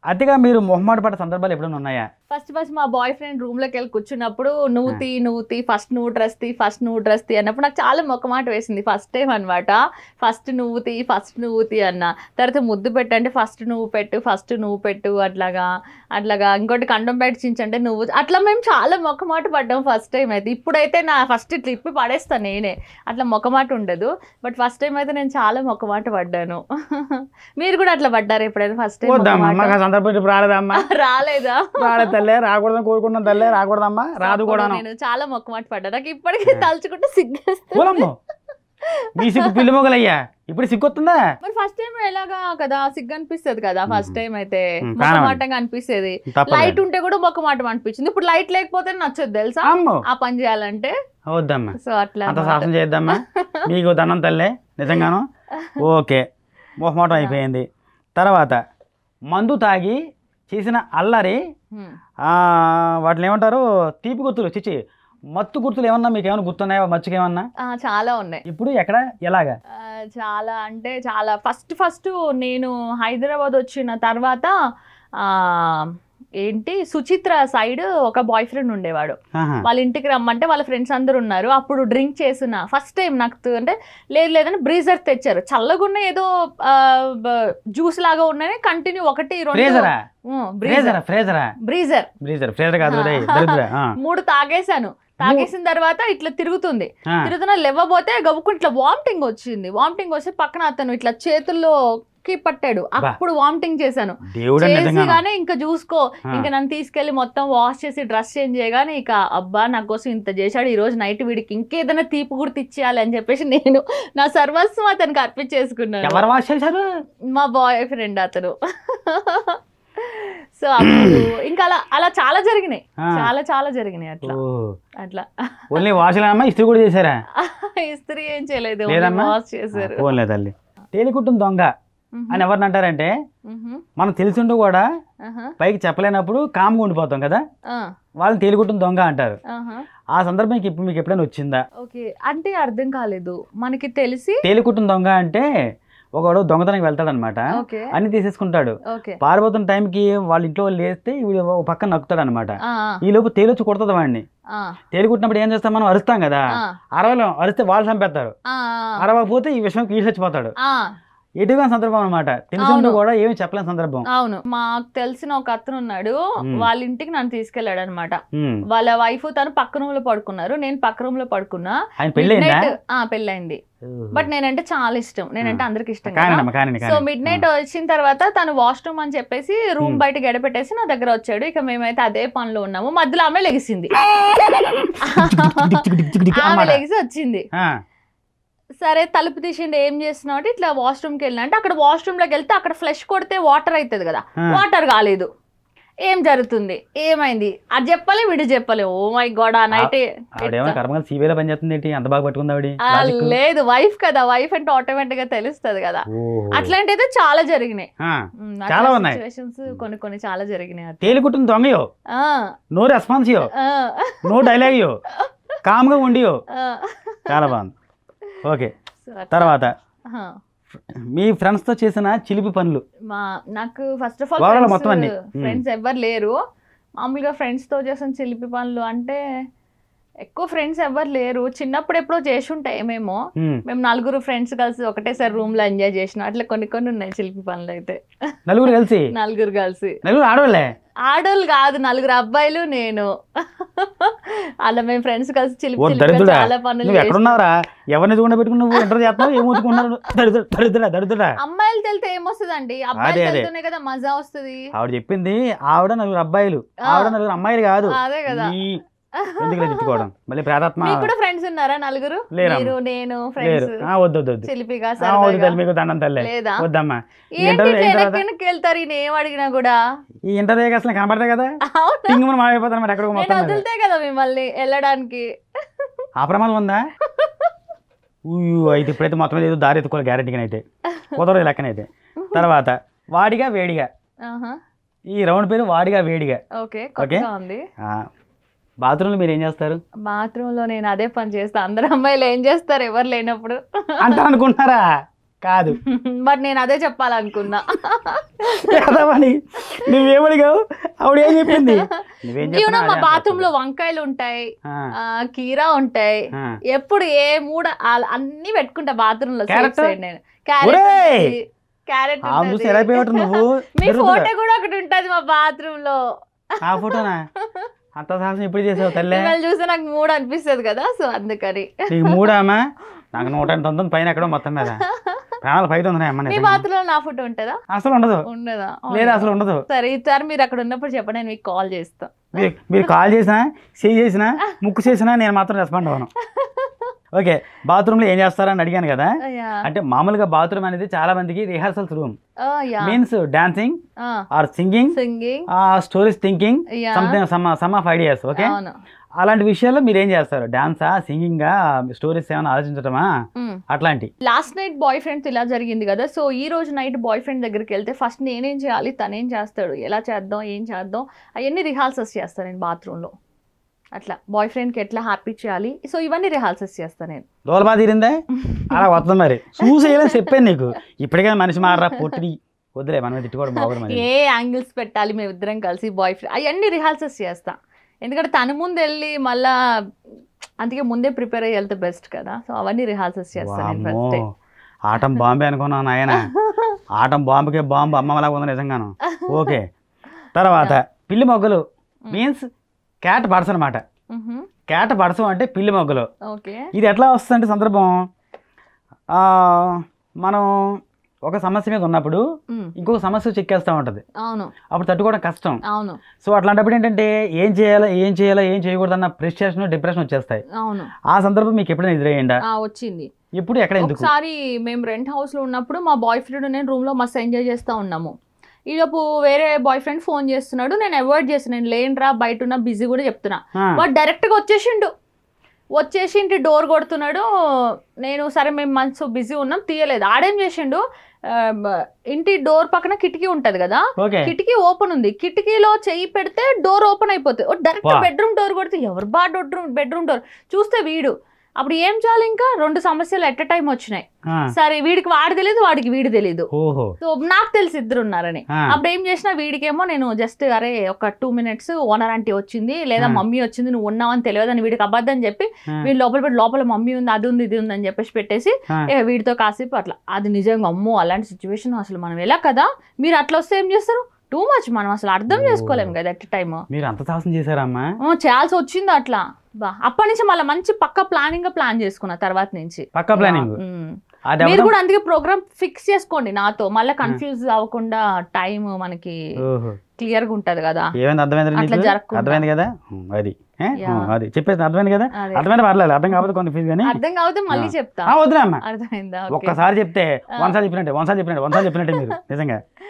అతిగా మీరు మొహమాట పడ్డ సందర్భాలు ఎప్పుడైనా ఉన్నాయా ఫస్ట్ ఫస్ట్ మా బాయ్ ఫ్రెండ్ రూమ్ లోకి వెళ్ళి కూర్చున్నప్పుడు నువ్వు తీ నువ్వు తీ ఫస్ట్ నువ్వు డ్రెస్ తీ ఫస్ట్ నువ్వు డ్రెస్ తీ అన్నప్పుడు నాకు చాలా మొక్కమాట వేసింది ఫస్ట్ టైం అనమాట ఫస్ట్ నువ్వు తీ ఫస్ట్ నువ్వు తీ అన్న తర్వాత ముద్దు పెట్టంటే ఫస్ట్ నువ్వు పెట్టు ఫస్ట్ నువ్వు పెట్టు అట్లాగా అట్లాగా ఇంకోటి కండం పెట్టించంటే నువ్వు అట్లా మేము చాలా మొక్కమాట పడ్డాం ఫస్ట్ టైం అయితే ఇప్పుడైతే నా ఫస్ట్ ఇట్లా ఇప్పి పడేస్తాను నేనే అట్లా మొక్కమాట ఉండదు బట్ ఫస్ట్ టైం అయితే నేను చాలా మొక్కమాట పడ్డాను మీరు కూడా అట్లా పడ్డారు ఎప్పుడైనా ఫస్ట్ వద్దమ్మా టైం మాకు ఆ సందర్భం ఇప్పుడు రాలేదమ్మా రాలేదా రాలేదు తల్లే రాకూడదని కోరుకున్నాం తల్లే రాకూడదమ్మా రాదు అప్పుడు కూడాను నేను చాలా మొక్కమాట పడ్డా నాకు ఇప్పటికీ తలుచుకుంటే సిగ్గేస్తుంది పోలమ్మ మీ సిగ్గు పిల్లి మొగలయ్యా ఇప్పుడు సిగ్గొస్తుందా మరి ఫస్ట్ టైం ఎలాగా కదా సిగ్గు అనిపిస్తుంది కదా ఫస్ట్ టైం అయితే మ్మ్. మొక్కమాటంగా అనిపిస్తుంది తప్పదు లైట్ ఉంటే కూడా మొక్కమాటం అనిపించింది ఇప్పుడు లైట్ లేకపోతే నచ్చదు తెలుసా అమ్మో ఆ పని చేయాలంటే వద్దమ్మా సో అట్లా అంత అన్నమాట. సాహసం చేద్దామా మీకు దండం తల్లే నిజంగాను ఓకే మొహమాటం అయిపోయింది తర్వాత మందు తాగి చేసిన అల్లరి మ్మ్. ఆ, వాటిని ఏమంటారు తీపి గుర్తులు చిచ్చి మత్తు గుర్తులు ఏమన్నా మీకు ఏమైనా గుర్తున్నాయా మచ్చుకు ఏమన్నా ఆ, చాలా ఉన్నాయి ఇప్పుడు ఎక్కడ ఎలాగా ఆ, చాలా అంటే చాలా ఫస్ట్ ఫస్ట్ నేను హైదరాబాద్ వచ్చిన తర్వాత ఆ, ఏంటి సుచిత్ర సైడ్ ఒక బాయ్ ఫ్రెండ్ ఉండేవాడు ఆహా. వాళ్ళ ఇంటికి రమ్మంటే వాళ్ళ ఫ్రెండ్స్ అందరూ ఉన్నారు అప్పుడు డ్రింక్ చేసిన ఫస్ట్ టైం నాకు త- అంటే లేదు లేదని బ్రీజర్ తెచ్చారు చల్లగున్న ఏదో జ్యూస్ లాగా ఉన్నాయి కంటిన్యూ ఒకటి రెండు ఫ్రేజరా బ్రీజర్ ఫ్రేజరా ఫ్రేజరా బ్రీజర్ బ్రీజర్ ఫ్రేజర్ కాదు రేయ్, దరిద్రుడా. ఆ, మూడు తాగేశాను తాగేసిన తర్వాత ఇట్లా తిరుగుతుంది ఆ. తిరుగుతున్నా లేవబోతే గబుక్కు ఇట్లా వామిటింగ్ వచ్చింది వామిటింగ్ వస్తే పక్కన అతను ఇట్లా చేతుల్లోకి పట్టాడు అప్పుడు వామిటింగ్ చేశాను దేవుడా నిజంగా చేసిగానే ఇంకా చూసుకో ఆ. ఇంకా నన్ను తీసుకెళ్లి మొత్తం వాష్ చేసి డ్రెస్ చేంజ్ చేయగానే ఇక అబ్బా నా కోసం ఇంత చేశాడు ఈ రోజు నైట్ వీడికి ఇంకేదైనా తీపి గుర్తు ఇచ్చేయాలి అని చెప్పేసి నేను నా సర్వస్వం అతనికి అర్పించేసుకున్నాను ఎవరు వాష్ చేశారు మా బాయ్ ఫ్రెండ్ అతను సో అప్పుడు ఇంకా అలా అలా చాలా జరిగినాయి ఆ. చాలా చాలా జరిగినాయి అట్లా ఓ, అట్లా ఓన్లీ వాష్లేనమ్మా ఇస్త్రీ కూడా చేశారా ఇస్త్రీ ఏం చేయలేదు లేదమ్మా? వాష్ చేశారు ఓన్లే తల్లి తేలికుట్టిన దొంగ మ్హూ. అని ఎవరిని అంటారంటే మ్హూ. మనం తెలిసింటూ కూడా ఆహా. పైకి చెప్పలేనప్పుడు కామ్గా ఉండిపోతాం కదా ఆ, వాళ్ళని తేలికుట్టిన దొంగ అంటారు ఆహా. ఆ సందర్భం మీకు ఇప్పుడు మీకు ఎప్పుడైనా వచ్చిందా ఓకే అంటే అర్థం కాలేదు మనకి తెలిసి తేలికుట్టిన దొంగ అంటే ఒకడు దొంగతనానికి వెళ్తాడనమాట ఓకే అన్ని తీసేసుకుంటాడు ఓకే పారిపోతున్న టైంకి వాళ్ళ ఇంట్లో వాళ్ళు లేస్తే వీడు ఒక పక్కన నక్కుతాడు అనమాట ఆ, ఈ లోపు తేలొచ్చి కొడుతుంది వాడిని ఆ, తేలికుట్టినప్పుడు ఏం చేస్తాం మనం అరుస్తాం కదా ఆ, అరవలేం అరిస్తే వాళ్ళు చంపేస్తారు ఆ, అరవకపోతే ఈ విషయం కీడు చచ్చిపోతాడు ఆ, ఎటుగా సందర్భం అనమాట తెలిసింటూ అవును. కూడా ఏమి చెప్పలేని సందర్భం అవును మాకు తెలిసిన ఒక అతను ఉన్నాడు మ్. వాళ్ళ ఇంటికి నన్ను తీసుకెళ్ళాడు అనమాట ఉమ్. వాళ్ళ వైఫ్ తను పక్క రూమ్ లో పడుకున్నారు నేను పక్క రూమ్ లో పడుకున్నా ఆయన పెళ్ళయిందా Midnight- ఆ పెళ్ళైంది బట్ నేనంటే చాలా ఇష్టం నేనంటే అందరికి ఇష్టం కదా కానినమ్మా కానీ సో మిడ్ నైట్ వచ్చిన తర్వాత తను వాష్రూమ్ అని చెప్పేసి రూమ్ Hmm. బయట గడపెట్టేసి నా దగ్గర వచ్చాడు ఇక మేమైతే అదే పనిలో ఉన్నాము మధ్యలో ఆమె లెగిసింది ఆమె లెగిసి వచ్చింది సరే తలుపు తీసిండి ఏం చేస్తున్నావు అంటే ఇట్లా వాష్రూమ్కి వెళ్ళిన అంటే అక్కడ వాష్రూమ్ లోకి వెళ్తే అక్కడ ఫ్లష్ కొడితే వాటర్ అవుతుంది కదా వాటర్ కాలేదు ఏం జరుగుతుంది ఏమైంది అది చెప్పలే వీడు చెప్పలే ఓ మై గాడ్ ఆ నైట్ ఆవిడేమో కర్మగా సీవీలో పని చేస్తుంది ఏంటి అంత బాగా పట్టుకుంది ఆవిడ లాజిక్. లేదు వైఫ్ కదా వైఫ్ అంటే ఆటోమేటిక్ గా తెలుస్తుంది కదా ఓహో. అట్లాంటి అయితే చాలా జరిగినాయి ఆ, ఉమ్, చాలా అట్లా ఉన్నాయి. situations కొన్ని కొన్ని చాలా జరిగినాయి అట్లా. తేలికుట్టిన దొంగయో ఆ, నో రెస్పాన్సియో ఆ, నో డైలాగియో కామ్గా ఉండియో ఆ. చాలా బాగుంది ఓకే So, అట్లా. తర్వాత ఆ, మీ ఫ్రెండ్స్తో చేసిన చిలిపి పనులు మా నాకు ఫస్ట్ ఆఫ్ Overall ఆల్ మొత్తం అన్ని. ఫ్రెండ్స్ ఎవ్వరు లేరు మామూలుగా ఫ్రెండ్స్ తో చేసిన చిలిపి పనులు అంటే ఎక్కువ ఫ్రెండ్స్ ఎవ్వరు లేరు చిన్నప్పుడు ఎప్పుడో చేసి ఉంటాయి మేము ఉమ్. మేము నలుగురు ఫ్రెండ్స్ కలిసి ఒకటేసారి రూమ్ లో ఎంజాయ్ చేసినాం అట్లా కొన్ని కొన్ని ఉన్నాయి చిలిపి పనులు అయితే నలుగురు కలిసి నలుగురు కలిసి నలుగురు ఆడవాళ్ళే ఆడోళ్ళు కాదు నలుగురు అబ్బాయిలు నేను అలా మేము ఫ్రెండ్స్ కలిసి చిలిపి ఓ చిలిపిగా దరిద్రుడా చాలా పనులు నువ్వు చేసినాం. ఎక్కడున్నావురా ఎవరిని చూడ పెట్టుకుని నువ్వు ఇంటర్ చేస్తున్నావు ఏమవుతుకున్నావు దరిద్ర దరిద్రుడా దరిద్రుడా అమ్మాయిలు తెలితే ఏమొస్తుందండి అబ్బాయిలు అదే, అదే. తెలుతూనే కదా మజా వస్తుంది ఆవిడ చెప్పింది ఆవిడ నలుగురు అబ్బాయిలు ఆవిడ నలుగురు అమ్మాయిలు కాదు అదే కదా ఈ ఎందుకు తిట్టుకోవడం మళ్ళీ ప్రేతాత్మ మీకు కూడా ఫ్రెండ్స్ ఉన్నారా నలుగురు లేరమ్మా. మీరు నేను లేరు ఫ్రెండ్స్ ఆ, వద్దు వద్దు వద్దు చిలిపిగా ఆ, వద్దు సరదాగా తల్లి మీకు దండం తల్లే లేదా వద్దమ్మా ఈ ఏంటి ఇంటర్వ్యూ ఇట్లా అయిన తర్వాత వెనక్కి వెళ్తారు ఈయన ఏం అడిగినా కూడా ఈ ఇంటర్వ్యూ అసలు కనపడతాయి కదా అవునా టింగ్ మనం మాయమైపోతాను మరి ఎక్కడికి నేను మొత్తం మీద. వదిలితే కదా మిమ్మల్ని వెళ్ళడానికి ఆ ప్రమాదం ఉందా ఊయు అయితే ఇప్పుడైతే మొత్తం మీద ఏదో దారి ఎత్తుకోవాలి గ్యారెంటీగా అయితే కుదరదు లెక్కనైతే తర్వాత వాడిగా వేడిగా ఆహా, ఈ రౌండ్ పేరు వాడిగా వేడిగా ఓకే కొత్తగా ఉంది ఆ, బాత్రూంలో మీరు ఏం చేస్తారు బాత్రూమ్ లో నేను అదే పని చేస్తా అందరు అమ్మాయిలు ఏం చేస్తారు ఎవరు లేనప్పుడు అంటారు అనుకుంటున్నారా కాదు బట్ నేను అదే చెప్పాలనుకున్నా కదవని నువ్వేమడిగావు ఆవిడ ఏం చెప్పింది నువ్వేం You know, చెప్పినా మా అదే బాత్రూమ్ లో అర్థం. వంకాయలు ఉంటాయి ఆ, ఆ, కీరా ఉంటాయి ఆ. ఎప్పుడు ఏ మూడ ఆ- అన్ని పెట్టుకుంటా బాత్రూమ్ లో Carrot? సైడ్ నేను క్యారెట్ ఒరేయ్! క్యారెట్ ఆ చూసి ఎలా అయిపోయావు నువ్వు మీ దొరుకుతుందా? ఫోటో కూడా ఒకటి ఉంటది మా బాత్రూమ్ లో ఆ ఫోటోనా అంత సాహసం ఎప్పుడు చేసావు తల్లే మిమ్మల్ని చూస్తే నాకు మూడు అనిపిస్తుంది కదా సో అందుకని నీకు మూడామా నాకు నూట తొమ్మిది పైన ఎక్కడో మొత్తం మీద ప్రాణాలు పైకి ఉన్నాయి అమ్మ మీ నిజంగా. బాత్రూమ్ లో నా ఫోటో ఉంటుందా అసలు ఉండదు ఉండదా లేదా అసలు ఉండదు సరే ఈసారి మీరు అక్కడ ఉన్నప్పుడు చెప్పండి నేను మీకు కాల్ చేస్తా మీరు మీరు కాల్ చేసినా చేయి చేసినా ముక్కు చేసినా నేను మాత్రం రెస్పాండ్ అవ్వను ఓకే బాత్రూంలో ఏం చేస్తారని అడిగాను కదా అంటే మామూలుగా బాత్రూమ్ అనేది చాలా మందికి rehearsals room means dancing or singing singing stories thinking Yeah. Something some some of ideas okay అవును అలాంటి విషయాల్లో మీరు ఏం చేస్తారు డాన్సా సింగింగా స్టోరీస్ ఏమైనా ఆలోచించటమా అట్లాంటి లాస్ట్ నైట్ బాయ్ ఫ్రెండ్స్ ఇలా జరిగింది కదా సో ఈ రోజు నైట్ బాయ్ ఫ్రెండ్ దగ్గరికి వెళ్తే ఫస్ట్ నేనేం చేయాలి తనేం చేస్తాడు ఎలా చేద్దాం ఏం చేద్దాం అవన్నీ రిహార్సల్స్ చేస్తాను నేను బాత్రూంలో అట్లా బాయ్ ఫ్రెండ్కి ఎట్లా హ్యాపీ చేయాలి సో ఇవన్నీ రిహార్సల్స్ చేస్తాను నేను దోలబా తీరిందే అలా వస్తుంది మరి చూసి వేయాలని చెప్పాను నీకు ఇప్పటికైనా మనిషి మారరా పొట్టిది వద్దులే మన మీద తిట్టుకోవడం బాగుంది మరి ఏ యాంగిల్స్ పెట్టాలి మేము ఇద్దరం కలిసి బాయ్ ఫ్రెండ్ అవన్నీ రిహార్సల్స్ చేస్తా ఎందుకంటే తన ముందు వెళ్ళి మళ్ళా అందుకే ముందే ప్రిపేర్ అయ్యి వెళ్తే బెస్ట్ కదా సో అవన్నీ రిహార్సల్స్ చేస్తాను నేను వామ్మో, ఫస్ట్ ఆటం బాంబే అనుకున్నాను నాయన ఆటం బాంబుకే బాంబు అమ్మలాగా ఉంది నిజంగాను ఓకే తర్వాత పిల్లి మొగ్గలు మీన్స్ క్యాట్ పడస అనమాట క్యాట్ పడసం అంటే పిల్లి మొగ్గలు ఓకే ఇది ఎట్లా వస్తుందంటే సందర్భం ఆ, మనం ఒక సమస్య మీద ఉన్నప్పుడు ఇంకొక సమస్య చెక్కేస్తూ ఉంటుంది అవును అప్పుడు తట్టుకోవడం కష్టం అవును సో అట్లాంటప్పుడు ఏంటంటే ఏం చేయాలో ఏం చేయాలో ఏం చేయకూడదు అన్న ప్రెస్టేషన్ డిప్రెషన్ వచ్చేస్తాయి అవును ఆ సందర్భం మీకు ఎప్పుడైనా ఎదురయ్యండా ఆ, వచ్చింది ఎప్పుడు ఎక్కడ ఎందుకు ఒకసారి మేము రెంట్ హౌస్ లో ఉన్నప్పుడు మా బాయ్ ఫ్రెండ్ నేను రూమ్ లో మస్తు ఎంజాయ్ చేస్తా ఉన్నాము ఈలోపు వేరే బాయ్ ఫ్రెండ్ ఫోన్ చేస్తున్నాడు నేను అవాయిడ్ చేస్తాను నేను లేనురా బయట ఉన్న బిజీ కూడా చెప్తున్నా ఆ, వాడు డైరెక్ట్ గా వచ్చేసిండు వచ్చేసి ఇంటి డోర్ కొడుతున్నాడు నేను సరే మేము మంచి బిజీ ఉన్నాం తీయలేదు ఆడేం చేసిండు ఆ, బ- ఇంటి డోర్ పక్కన కిటికీ ఉంటది కదా ఓకే కిటికీ ఓపెన్ ఉంది కిటికీలో చెయ్యి పెడితే డోర్ ఓపెన్ అయిపోతుంది ఓ డైరెక్ట్ వా. బెడ్రూమ్ డోర్ కొడితే ఎవరు బా బెడ్రూమ్ బెడ్రూమ్ డోర్ చూస్తే వీడు అప్పుడు ఏం చేయాలి ఇంకా రెండు సమస్యలు ఎట్ టైం వచ్చినాయి ఆ, సరే వీడికి వాడు తెలియదు వాడికి వీడు తెలియదు ఓహో సో నాకు తెలిసి ఇద్దరు ఉన్నారని ఆ, అప్పుడు ఏం చేసినా వీడికేమో నేను జస్ట్ అరే ఒక టూ మినిట్స్ ఓనర్ ఆంటీ వచ్చింది లేదా ఆ. మమ్మీ వచ్చింది నువ్వు ఉన్నావని తెలియదు అని వీడికి అబద్ధం చెప్పి ఆ, వీడు లోపల పెట్టి లోపల మమ్మీ ఉంది అది ఉంది ఇది ఉంది అని చెప్పేసి పెట్టేసి ఆ. ఏ వీడితో కాసేపు అట్లా అది నిజంగా అమ్మో అలాంటి సిచ్యువేషన్ అసలు మనం ఎలా కదా మీరు అట్లా వస్తే ఏం చేస్తారు టూ మచ్ మనం అసలు అర్థం ఓ. చేసుకోలేము కదా ఎట్ టైమ్ మీరు అంత సాహసం చేశారమ్మా చేయాల్సి వచ్చింది అట్లా బా అప్పటి నుంచి మళ్ళీ మంచి పక్క ప్లానింగ్ గా ప్లాన్ చేసుకున్నా తర్వాత నుంచి పక్క ప్లానింగ్ ఉమ్. అది మీరు అవ్వడం- కూడా అందుకే ప్రోగ్రామ్ ఫిక్స్ చేసుకోండి నాతో మళ్ళీ కన్ఫ్యూజ్ అవ్వకుండా టైం మనకి ఓహో క్లియర్ గా ఉంటది కదా ఏమైంది అర్థమైంది అట్లా నీకు జరగకుండా. అర్థమైంది కదా ఉమ్, అది ఏ? యా. ఉమ్, అది చెప్పేసి అర్థమైంది కదా అదే. అర్థమైంది పర్లేదు అర్థం కాకపోతే కొన్ని ఫీజు కానీ అర్థం కాకపోతే మళ్ళీ ఆ. చెప్తా ఆ, వద్దులే అమ్మా అర్థమైందా ఓకే ఒక్కసారి చెప్తే ఆ. వన్సారి చెప్పినట్టే వన్సారి చెప్పినట్టే వన్సారి చెప్పినట్టే మీరు నిజంగా